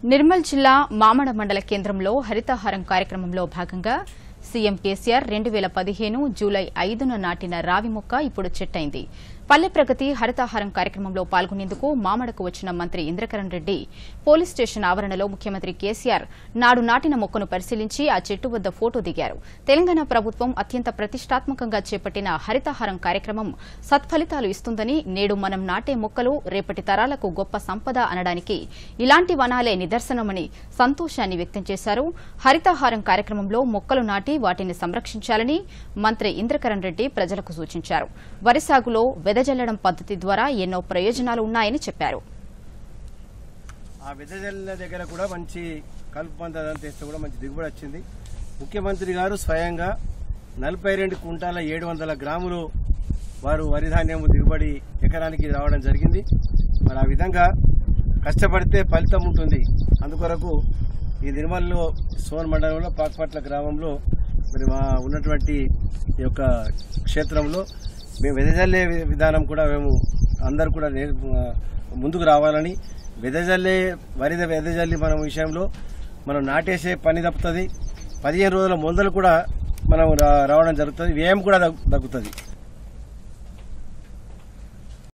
నిర్మల్ జిల్లా మామడ మండల కేంద్రంలో హరితహారం కార్యక్రమంలో భాగంగా సీఎం కేసీఆర్ రెండు వేల పదిహేను జూలై ఐదున నాటిన రావి మొక్క ఇప్పుడు చెట్టైంది పల్లె ప్రగతి హరితహారం కార్యక్రమంలో పాల్గొనేందుకు మామడకు వచ్చిన మంత్రి ఇంద్రకరణ్ రెడ్డి పోలీస్ స్టేషన్ ఆవరణలో ముఖ్యమంత్రి కేసీఆర్ నాడు నాటిన మొక్కను పరిశీలించి ఆ చెట్టు వద్ద ఫోటో దిగారు తెలంగాణ ప్రభుత్వం అత్యంత ప్రతిష్టాత్మకంగా చేపట్టిన హరితహారం కార్యక్రమం సత్ఫలితాలు ఇస్తుందని నేడు మనం నాటే మొక్కలు రేపటి తరాలకు గొప్ప సంపద అనడానికి ఇలాంటి వనాలే నిదర్శనమని సంతోషాన్ని వ్యక్తం చేశారు హరితహారం కార్యక్రమంలో మొక్కలు నాటి వాటిని సంరక్షించాలని మంత్రి ఇంద్రకరణ్ రెడ్డి ప్రజలకు సూచించారు వరి సాగులో వెదజల్లడం పద్దతి ద్వారా ఎన్నో ప్రయోజనాలు ఉన్నాయని చెప్పారు ఆ వెదజల్ల దగ్గర కూడా మంచి కలుపు మందు అదంతా వేస్తే కూడా మంచి దిగుబడి వచ్చింది ముఖ్యమంత్రి గారు స్వయంగా నలభై రెండు కుంటాల ఏడు వందల గ్రాములు వారు వరి ధాన్యం దిగుబడి ఎకరానికి రావడం జరిగింది మరి ఆ విధంగా కష్టపడితే ఫలితం ఉంటుంది అందుకొరకు ఈ నిర్మల్లో సోన్ మండలంలో పాక్పట్ల గ్రామంలో మరి మా ఉన్నటువంటి ఈ యొక్క క్షేత్రంలో మేము వెదజల్లే వి- విధానం కూడా మేము అందరు కూడా నే- ముందుకు రావాలని వెదజల్లే వరి వెదజల్లి మనం విషయంలో మనం నాటేసే పని తప్పుతుంది పదిహేను రోజుల ముందలు కూడా మనం రా- రావడం జరుగుతుంది వ్యయం కూడా తగ్గు- తగ్గుతుంది